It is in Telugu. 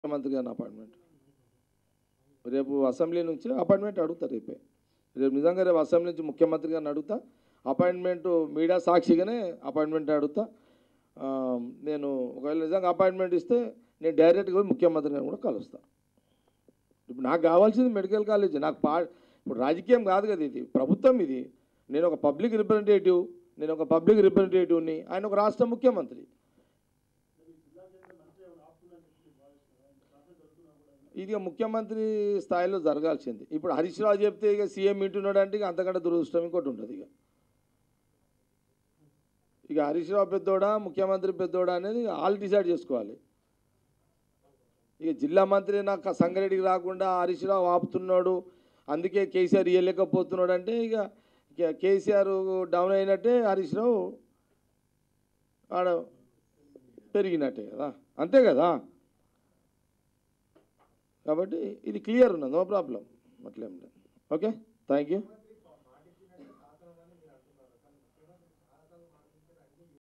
ముఖ్యమంత్రి గారిని అపాయింట్మెంట్ రేపు అసెంబ్లీ నుంచి అపాయింట్మెంట్ అడుగుతా రేపే రేపు నిజంగా రేపు అసెంబ్లీ నుంచి ముఖ్యమంత్రి గారిని అడుగుతా అపాయింట్మెంట్ మీడియా సాక్షిగానే అపాయింట్మెంట్ అడుగుతా ఆ, నేను ఒకవేళ నిజంగా అపాయింట్మెంట్ ఇస్తే నేను డైరెక్ట్గా పోయి ముఖ్యమంత్రి గారిని కూడా కలుస్తా ఇప్పుడు నాకు కావాల్సింది మెడికల్ కాలేజ్ నాకు పా ఇప్పుడు రాజకీయం కాదు కదా ఇది ప్రభుత్వం ఇది నేను ఒక పబ్లిక్ రిప్రజెంటేటివ్ నేను ఒక పబ్లిక్ రిప్రజెంటేటివ్ని ఆయన ఒక రాష్ట్ర ముఖ్యమంత్రి ఇది ముఖ్యమంత్రి స్థాయిలో జరగాల్సింది ఇప్పుడు హరీష్ రావు చెప్తే ఇక సీఎం వింటున్నాడు అంటే ఇక అంతకంటే దురదృష్టం ఇంకోటి ఉంటుంది ఇక ఇక హరీష్ రావు పెద్దోడా ముఖ్యమంత్రి పెద్దోడా అనేది ఆల్ డిసైడ్ చేసుకోవాలి ఇక జిల్లా మంత్రి నాకు సంగారెడ్డికి రాకుండా హరీష్ రావు ఆపుతున్నాడు అందుకే కేసీఆర్ ఇయ్యలేకపోతున్నాడు అంటే ఇక ఇక కేసీఆర్ డౌన్ అయినట్టే హరీష్ రావు ఆడ పెరిగినట్టే కదా అంతే కదా కాబట్టి ఇది క్లియర్ ఉన్నది నో ప్రాబ్లం అట్లేం లేదు ఓకే థ్యాంక్ యూ